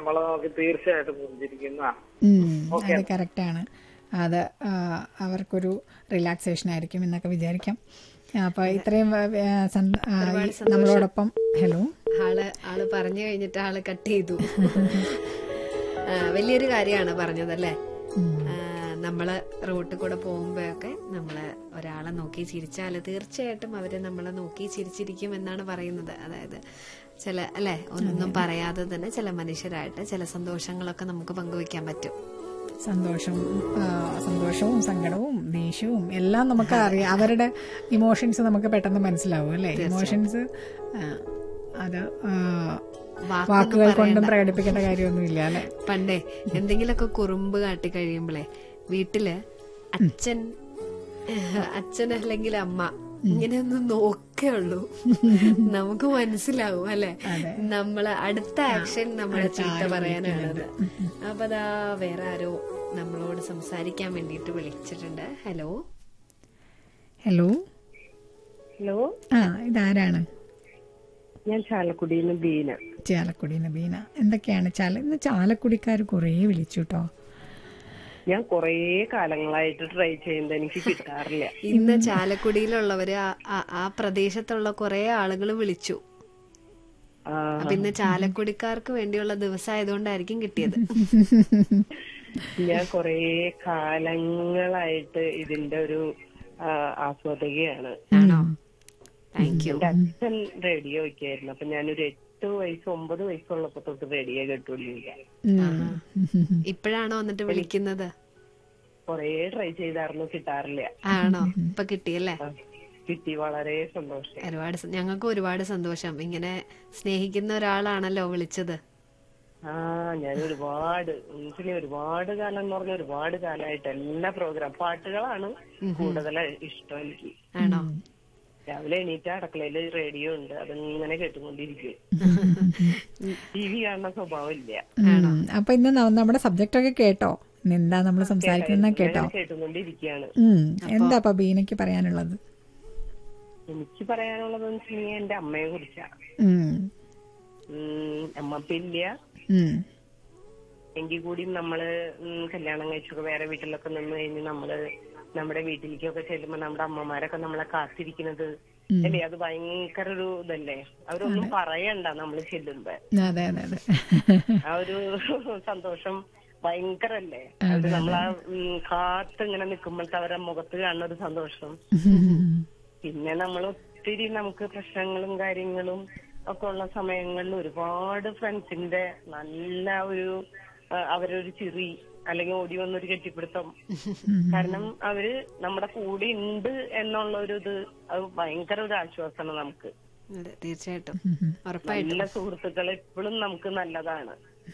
നമ്മളെ നോക്കി തീർച്ചയായിട്ടും പുഞ്ചിരിക്കുന്ന ഉം, അത് കറക്റ്റാണ് അത് ആ, അവർക്കൊരു റിലാക്സേഷൻ ആയിരിക്കും എന്നൊക്കെ വിചാരിക്കാം അപ്പൊ ഇത്രയും ആ, സന്ത- ആ, ഈ നമ്മളോടൊപ്പം ഹലോ ആള് ആള് പറഞ്ഞു കഴിഞ്ഞിട്ട് ആള് കട്ട് ചെയ്തു ആ, വലിയൊരു കാര്യമാണ് പറഞ്ഞതല്ലേ ആ, നമ്മള് റോട്ടിൽ കൂടെ പോകുമ്പോഴൊക്കെ നമ്മള് ഒരാളെ നോക്കി ചിരിച്ചാല് തീർച്ചയായിട്ടും അവര് നമ്മളെ നോക്കി ചിരിച്ചിരിക്കും എന്നാണ് പറയുന്നത് അതായത് ചില അല്ലെ ഒന്നും പറയാതെ തന്നെ ചില മനുഷ്യരായിട്ട് ചില സന്തോഷങ്ങളൊക്കെ നമുക്ക് പങ്കുവെക്കാൻ പറ്റും സന്തോഷവും ആ, സന്തോഷവും സങ്കടവും ദേഷ്യവും എല്ലാം നമുക്ക് അറിയാം അവരുടെ ഇമോഷൻസ് നമുക്ക് പെട്ടെന്ന് മനസ്സിലാവും അല്ലെ ഇമോഷൻസ് അത് ആ, വാക്കൊന്നും വാക്കുകൾ കൊണ്ടും പ്രകടിപ്പിക്കേണ്ട കാര്യമൊന്നുമില്ല അല്ലെ പണ്ടേ എന്തെങ്കിലുമൊക്കെ കുറുമ്പ് കാട്ടി കഴിയുമ്പോഴേ വീട്ടില് അച്ഛൻ അച്ഛൻ അല്ലെങ്കിൽ അമ്മ ഇങ്ങനെയൊന്നും നോക്കേ ഉള്ളൂ നമുക്ക് മനസ്സിലാവും അല്ലെ നമ്മള് അടുത്ത ആക്ഷൻ നമ്മളെ ചീത്ത പറയാനുള്ളത് അപ്പൊ അതാ വേറെ ആരോ നമ്മളോട് സംസാരിക്കാൻ വേണ്ടിയിട്ട് വിളിച്ചിട്ടുണ്ട് ഹലോ ഹലോ ഹലോ ആ ഇതാരാണ് ഞാൻ ചാലക്കുടിയിൽ നിന്ന് ബീന ചാലക്കുടി നബീന എന്തൊക്കെയാണ് ചാല ഇന്ന് ചാലക്കുടിക്കാർ കുറേ വിളിച്ചു കേട്ടോ ഞാൻ കുറേ കാലങ്ങളായിട്ട് ട്രൈ ചെയ്യുന്നത് എനിക്ക് കിട്ടാറില്ല ഇന്ന് ചാലക്കുടിയിലുള്ളവര് ആ- ആ- ആ പ്രദേശത്തുള്ള കുറെ ആളുകൾ വിളിച്ചു ആ, അപ്പൊ ഇന്ന് ചാലക്കുടിക്കാർക്ക് വേണ്ടിയുള്ള ദിവസമായതുകൊണ്ടായിരിക്കും കിട്ടിയത് ഞാൻ കുറേ കാലങ്ങളായിട്ട് ഇതിന്റെ ഒരു ആ, ആസ്വാദകയാണ് ആണോ താങ്ക് യു എന്റെ അച്ഛൻ റേഡിയോ വയ്ക്കായിരുന്നു അപ്പൊ ഞാനൊരു എട്ട് വയസ്സ് ഒമ്പത് വയസ്സുള്ളപ്പോ തൊട്ട് റേഡിയോ കേട്ടുകൊണ്ടിരിക്കുക ഇപ്പോഴാണോ വന്നിട്ട് വിളിക്കുന്നത് കുറേ ട്രൈ ചെയ്തായിരുന്നു കിട്ടാറില്ല ആണോ ഇപ്പൊ കിട്ടിയല്ലേ ആ, കിട്ടി വളരെ സന്തോഷം ഒരുപാട് സ- ഞങ്ങൾക്ക് ഒരുപാട് സന്തോഷം ഇങ്ങനെ സ്നേഹിക്കുന്ന ഒരാളാണല്ലോ വിളിച്ചത് ആ ഞാൻ ഒരുപാട് പിന്നെ ഒരുപാട് കാലം എന്ന് പറഞ്ഞ ഒരുപാട് കാലമായിട്ട് എല്ലാ പ്രോഗ്രാം പാട്ടുകളാണ് കൂടുതൽ ഇഷ്ടം എനിക്ക് ആണോ രാവിലെ എണീറ്റ് അടുക്കളയില് റേഡിയോ ഉണ്ട് അതിങ്ങനെ കേട്ടുകൊണ്ടിരിക്കും ടി വി കാണുന്ന സ്വഭാവം ഇല്ല ഉം. അപ്പൊ ഇന്ന് ന- നമ്മുടെ സബ്ജക്റ്റ് ഒക്കെ കേട്ടോ ഇന്ന് എന്താ നമ്മൾ സംസാരിക്കുന്ന കേട്ടോ ഞാൻ കേട്ടുകൊണ്ടിരിക്കുകയാണ് ഉം. എന്താ അപ്പൊ ബീനയ്ക്ക് പറയാനുള്ളത് എനിക്ക് പറയാനുള്ളതെന്ന് വെച്ച് കഴിഞ്ഞാൽ എന്റെ അമ്മയെ കുറിച്ചാ ഉം. ഉം, അമ്മ ഇപ്പൊ ഇല്ല ഉം. എങ്കിൽ കൂടി നമ്മള് ഉം, കല്യാണം കഴിച്ചൊക്കെ വേറെ വീട്ടിലൊക്കെ നിന്ന് കഴിഞ്ഞ് നമ്മള് നമ്മുടെ വീട്ടിലേക്കൊക്കെ ചെല്ലുമ്പോ നമ്മുടെ അമ്മമാരൊക്കെ നമ്മളെ കാത്തിരിക്കുന്നത് അല്ലേ അത് ഭയങ്കര ഒരു ഇതല്ലേ അവരൊന്നും പറയണ്ട നമ്മള് ചെല്ലുമ്പോ അതെ അതെ അതെ ആ ഒരു സന്തോഷം ഭയങ്കരല്ലേ അത് നമ്മളാ ഉം, കാത്ത് ഇങ്ങനെ നിക്കുമ്പോഴത്തെ അവരുടെ മുഖത്ത് കാണുന്ന ഒരു സന്തോഷം പിന്നെ നമ്മൾ ഒത്തിരി നമുക്ക് പ്രശ്നങ്ങളും കാര്യങ്ങളും ഒക്കെ ഉള്ള സമയങ്ങളിൽ ഒരുപാട് ഫ്രണ്ട്സിന്റെ നല്ല ഒരു ആ, അവരൊരു ചിറി അല്ലെങ്കിൽ ഓടി വന്നൊരു കെട്ടിപ്പിടുത്തം കാരണം അവര് നമ്മുടെ കൂടെ ഉണ്ട് എന്നുള്ള ഒരു ഇത് അത് ഭയങ്കര ഒരു ആശ്വാസമാണ് നമുക്ക് അതെ തീർച്ചയായിട്ടും ഉറപ്പായിട്ടും നല്ല സുഹൃത്തുക്കൾ എപ്പോഴും നമുക്ക് നല്ലതാണ്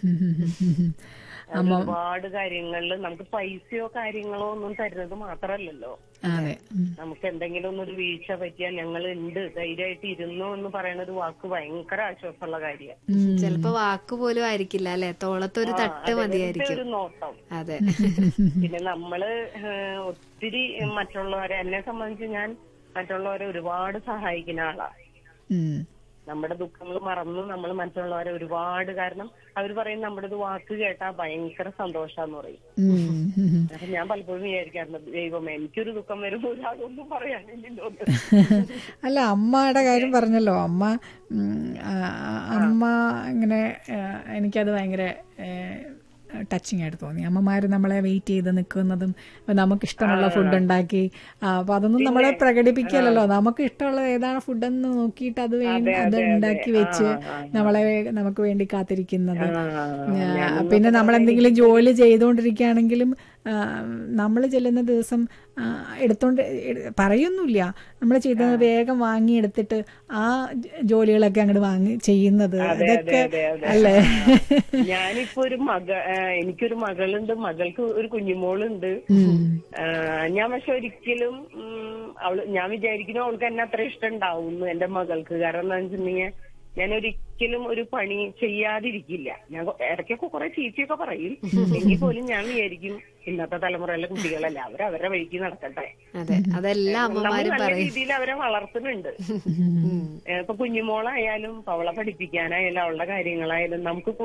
അവര് ഒരുപാട് കാര്യങ്ങളിൽ നമുക്ക് പൈസയോ കാര്യങ്ങളോ ഒന്നും തരുന്നത് മാത്രല്ലല്ലോ അതെ ഉം. നമുക്ക് എന്തെങ്കിലും ഒന്നൊരു വീഴ്ച പറ്റിയാൽ ഞങ്ങൾ ഉണ്ട് ധൈര്യമായിട്ട് ഇരുന്നു എന്ന് പറയുന്ന ഒരു വാക്ക് ഭയങ്കര ആശ്വാസമുള്ള കാര്യമാണ് ചിലപ്പോ വാക്ക് പോലും ആയിരിക്കില്ല അല്ലെ തോളത്തൊരു തട്ട് മതിയായിരിക്കും ഒരു നോട്ടം അതെ പിന്നെ നമ്മള് ഏഹ്, ഒത്തിരി മറ്റുള്ളവരെ എന്നെ സംബന്ധിച്ച് ഞാൻ മറ്റുള്ളവരെ ഒരുപാട് സഹായിക്കുന്ന ആളാ ഉം. നമ്മുടെ ദുഃഖങ്ങൾ മറന്ന് നമ്മൾ മറ്റുള്ളവരെ ഒരുപാട് കാരണം അവർ പറയും നമ്മുടെ ഒരു വാക്ക് കേട്ടാ ഭയങ്കര സന്തോഷാന്ന് പറയും ഉം. ഉം. അപ്പൊ ഞാൻ പലപ്പോഴും വിചാരിക്കാറുണ്ട് ദൈവം എനിക്കൊരു ദുഃഖം വരുമ്പോൾ ഒരാളൊന്നും പറയാനില്ലല്ലോ എന്ന്. അല്ല അമ്മയുടെ കാര്യം പറഞ്ഞല്ലോ അമ്മ ഉം, ആ, അമ്മ ഇങ്ങനെ ആ, എനിക്കത് ഭയങ്കര ടച്ചിങ് ആയിട്ട് തോന്നി അമ്മമാർ നമ്മളെ വെയിറ്റ് ചെയ്ത് നിൽക്കുന്നതും ഇപ്പൊ നമുക്ക് ഇഷ്ടമുള്ള ഫുഡ് ഉണ്ടാക്കി ആ, അപ്പൊ അതൊന്നും നമ്മളെ പ്രകടിപ്പിക്കലല്ലോ നമുക്ക് ഇഷ്ടമുള്ള ഏതാണ് ഫുഡെന്ന് നോക്കിയിട്ട് അത് വേണ്ടി അത് ഉണ്ടാക്കി വെച്ച് നമ്മളെ നമുക്ക് വേണ്ടി കാത്തിരിക്കുന്നത് ആ, പിന്നെ നമ്മൾ എന്തെങ്കിലും ജോലി ചെയ്തുകൊണ്ടിരിക്കുകയാണെങ്കിലും നമ്മൾ ചെല്ലുന്ന ദിവസം ആ, എടുത്തോണ്ട് എട്- പറയൊന്നുമില്ല നമ്മൾ ചെയ്തത് വേഗം വാങ്ങി എടുത്തിട്ട് ആ ജ- ജോലികളൊക്കെ അങ്ങോട്ട് വാങ്ങി ചെയ്യുന്നത് ഇതൊക്കെ അല്ലേ ഞാനിപ്പോ ഒരു മക ഏഹ് എനിക്കൊരു മകളുണ്ട് മകൾക്ക് ഒരു കുഞ്ഞുമോളുണ്ട് ഏഹ് ഞാൻ പക്ഷെ ഒരിക്കലും ഉം, അവള് ഞാൻ വിചാരിക്കുന്നു അവൾക്ക് എന്നെ അത്ര ഇഷ്ടം ഉണ്ടാവും എന്റെ മകൾക്ക് കാരണം എന്താ വെച്ചിട്ടുണ്ടെങ്കിൽ ഞാൻ ഒരിക്കലും ഒരു പണി ചെയ്യാതിരിക്കില്ല ഞാൻ കൊ- ഇടയ്ക്കൊക്കെ കുറെ ചീച്ചയൊക്കെ പറയും എങ്കിൽ പോലും ഞാൻ വിചാരിക്കും ഇന്നത്തെ തലമുറയിലെ കുട്ടികളല്ല അവർ അവരുടെ വഴിക്ക് നടക്കട്ടെ അതെ അതെല്ലാ നമ്മൾ അമ്മമാരും നല്ല പറയും രീതിയിൽ അവരെ വളർത്തുന്നുണ്ട് ഏഹ് ഇപ്പൊ കുഞ്ഞുമോളായാലും ഇപ്പൊ അവളെ പഠിപ്പിക്കാനായാലും അവളുടെ കാര്യങ്ങളായാലും നമുക്ക്